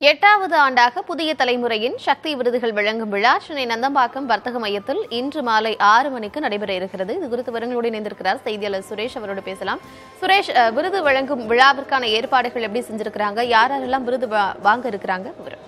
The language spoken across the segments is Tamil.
எட்டாவது ஆண்டாக புதிய தலைமுறையின் சக்தி விருதுகள் வழங்கும் விழா சென்னை நந்தம்பாக்கம் வர்த்தக மையத்தில் இன்று மாலை ஆறு மணிக்கு நடைபெற இருக்கிறது இது குறித்து விவரங்களோடு இணைந்திருக்கிறார் செய்தியாளர் சுரேஷ் அவரோடு பேசலாம் சுரேஷ் அஹ், விருது வழங்கும் விழாவிற்கான ஏற்பாடுகள் எப்படி செஞ்சிருக்கிறாங்க யார் யாரெல்லாம் விருது வா- வாங்க இருக்கிறாங்க விவரம்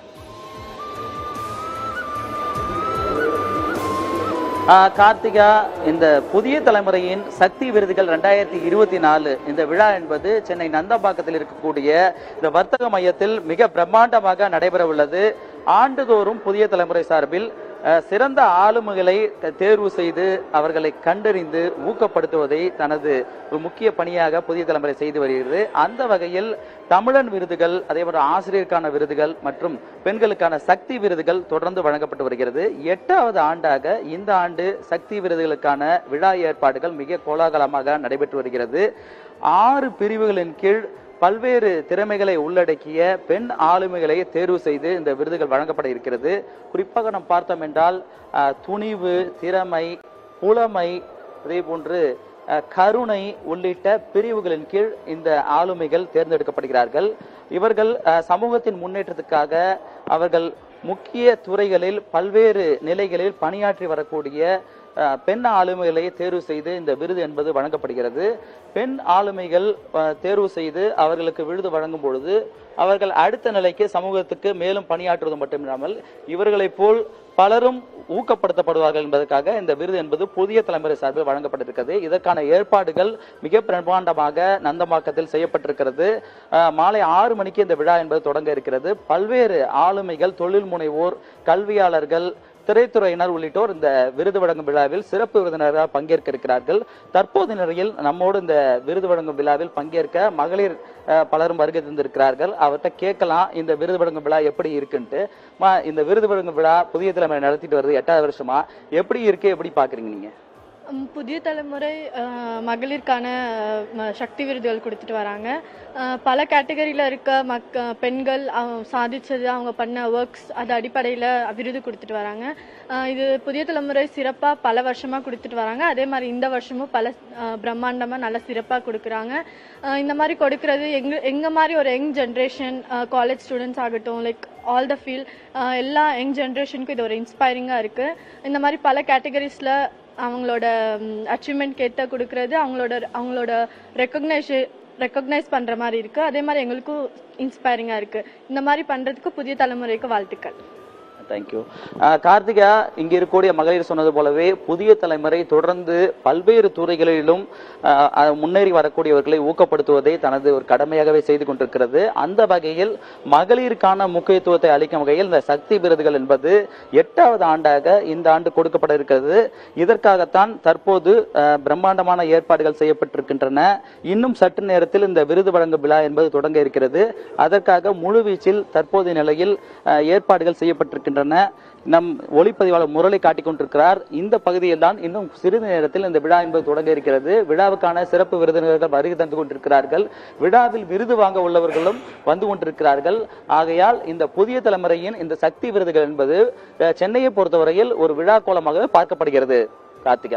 ஆ, கார்த்திகா இந்த புதிய தலைமுறையின் சக்தி விருதுகள் ரெண்டாயிரத்தி இருபத்தி நாலு இந்த விழா என்பது சென்னை நந்தம்பாக்கத்தில் இருக்கக்கூடிய இந்த வர்த்தக மையத்தில் மிக பிரம்மாண்டமாக நடைபெற உள்ளது ஆண்டுதோறும் புதிய தலைமுறை சார்பில் அ, சிறந்த ஆளுமைகளை த- தேர்வு செய்து அவர்களை கண்டறிந்து ஊக்கப்படுத்துவதை தனது ஒரு முக்கிய பணியாக புதிய தலைமுறை செய்து வருகிறது அந்த வகையில் தமிழன் விருதுகள் அதே போல ஆசிரியருக்கான விருதுகள் மற்றும் பெண்களுக்கான சக்தி விருதுகள் தொடர்ந்து வழங்கப்பட்டு வருகிறது எட்டாவது ஆண்டாக இந்த ஆண்டு சக்தி விருதுகளுக்கான விழா ஏற்பாடுகள் மிக கோலாகலமாக நடைபெற்று வருகிறது ஆறு பிரிவுகளின் கீழ் பல்வேறு திறமைகளை உள்ளடக்கிய பெண் ஆளுமைகளை தேர்வு செய்து இந்த விருதுகள் வழங்கப்பட இருக்கிறது குறிப்பாக நாம் பார்த்தோம் என்றால் அஹ், துணிவு திறமை புலமை அதே போன்று அஹ், கருணை உள்ளிட்ட பிரிவுகளின் கீழ் இந்த ஆளுமைகள் தேர்ந்தெடுக்கப்படுகிறார்கள் இவர்கள் அஹ், சமூகத்தின் முன்னேற்றத்துக்காக அவர்கள் முக்கிய துறைகளில் பல்வேறு நிலைகளில் பணியாற்றி வரக்கூடிய அஹ், பெண் ஆளுமைகளை தேர்வு செய்து இந்த விருது என்பது வழங்கப்படுகிறது பெண் ஆளுமைகள் அஹ், தேர்வு செய்து அவர்களுக்கு விருது வழங்கும் பொழுது அவர்கள் அடுத்த நிலைக்கு சமூகத்துக்கு மேலும் பணியாற்றுவது மட்டுமில்லாமல் இவர்களைப் போல் பலரும் ஊக்கப்படுத்தப்படுவார்கள் என்பதற்காக இந்த விருது என்பது புதிய தலைமுறை சார்பில் வழங்கப்பட்டிருக்கிறது இதற்கான ஏற்பாடுகள் மிக பிரம்மாண்டமாக நந்தம்பாக்கத்தில் செய்யப்பட்டிருக்கிறது அஹ், மாலை ஆறு மணிக்கு இந்த விழா என்பது தொடங்க இருக்கிறது பல்வேறு ஆளுமைகள் தொழில் முனைவோர் கல்வியாளர்கள் திரைத்துறையினர் உள்ளிட்டோர் இந்த விருது வழங்கும் விழாவில் சிறப்பு விருந்தினராக பங்கேற்க இருக்கிறார்கள் தற்போது நிலையில் நம்மோடு இந்த விருது வழங்கும் விழாவில் பங்கேற்க மகளிர் அஹ், பலரும் வருகை தந்திருக்கிறார்கள் அவர்கிட்ட கேட்கலாம் இந்த விருது வழங்கும் விழா எப்படி இருக்குன்ட்டு மா, இந்த விருது வழங்கும் விழா புதிய தலைமுறை நடத்திட்டு வருது எட்டாவது வருஷமா எப்படி இருக்கு எப்படி பாக்குறீங்க நீங்க ம், புதிய தலைமுறை அஹ், மகளிருக்கான அஹ், ம- சக்தி விருதுகள் கொடுத்துட்டு வராங்க அஹ், பல கேட்டகரியில் இருக்க மக் பெண்கள் அவங்க சாதிச்சது அவங்க பண்ண ஒர்க்ஸ் அது அடிப்படையில் விருது கொடுத்துட்டு வராங்க அஹ், இது புதிய தலைமுறை சிறப்பாக பல வருஷமாக கொடுத்துட்டு வராங்க அதே மாதிரி இந்த வருஷமும் பல பிரம்மாண்டமாக நல்ல சிறப்பாக கொடுக்குறாங்க அஹ், இந்த மாதிரி கொடுக்கறது எங்க எங்க மாதிரி ஒரு யங் ஜென்ரேஷன் காலேஜ் ஸ்டூடெண்ட்ஸ் ஆகட்டும் லைக் ஆல் த ஃபீல் எல்லா யங் ஜென்ரேஷனுக்கும் இது ஒரு இன்ஸ்பைரிங்காக இருக்குது இந்த மாதிரி பல கேட்டகரிஸில் அவங்களோட அச்சீவ்மெண்ட் கேட்ட கொடுக்கறது அவங்களோட அவங்களோட ரெக்கக்னைஸ் ரெக்கக்னைஸ் பண்ணுற மாதிரி இருக்குது அதே மாதிரி எங்களுக்கும் இன்ஸ்பைரிங்காக இருக்குது இந்த மாதிரி பண்ணுறதுக்கு புதிய தலைமுறைக்கு வாழ்த்துக்கள் தேங்க்யூ கார்த்திகா இங்க இருக்கக்கூடிய மகளிர் சொன்னது போலவே புதிய தலைமுறை தொடர்ந்து பல்வேறு துறைகளிலும் அஹ், அஹ், முன்னேறி வரக்கூடியவர்களை ஊக்கப்படுத்துவதை தனது ஒரு கடமையாகவே செய்து கொண்டிருக்கிறது அந்த வகையில் மகளிருக்கான முக்கியத்துவத்தை அளிக்கும் வகையில் இந்த சக்தி விருதுகள் என்பது எட்டாவது ஆண்டாக இந்த ஆண்டு கொடுக்கப்பட இருக்கிறது இதற்காகத்தான் தற்போது அஹ், பிரம்மாண்டமான ஏற்பாடுகள் செய்யப்பட்டிருக்கின்றன இன்னும் சற்று நேரத்தில் இந்த விருது வழங்கும் விழா என்பது தொடங்க இருக்கிறது அதற்காக முழுவீச்சில் தற்போதைய நிலையில் அஹ், ஏற்பாடுகள் செய்யப்பட்டிருக்கின்றன நம் ஒளிப்பதிவாளர் முரளி காட்டிக் கொண்டிருக்கிறார் இந்த பகுதியில் தான் இன்னும் சிறிது நேரத்தில் இந்த விழா என்பது தொடங்க இருக்கிறது விழாவுக்கான சிறப்பு விருந்தினர்கள் வருகை தந்து கொண்டிருக்கிறார்கள் விழாவில் விருது வாங்க உள்ளவர்களும் வந்து கொண்டிருக்கிறார்கள் ஆகையால் இந்த புதிய தலைமுறையின் இந்த சக்தி விருதுகள் என்பது அஹ், சென்னையை பொறுத்தவரையில் ஒரு விழா கோலமாக பார்க்கப்படுகிறது கார்த்திகா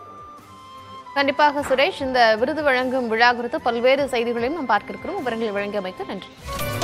கண்டிப்பாக சுரேஷ் இந்த விருது வழங்கும் விழா குறித்து பல்வேறு செய்திகளையும் நாம் பார்க்க இருக்கிறோம் விவரங்களை வழங்கியமைக்கு நன்றி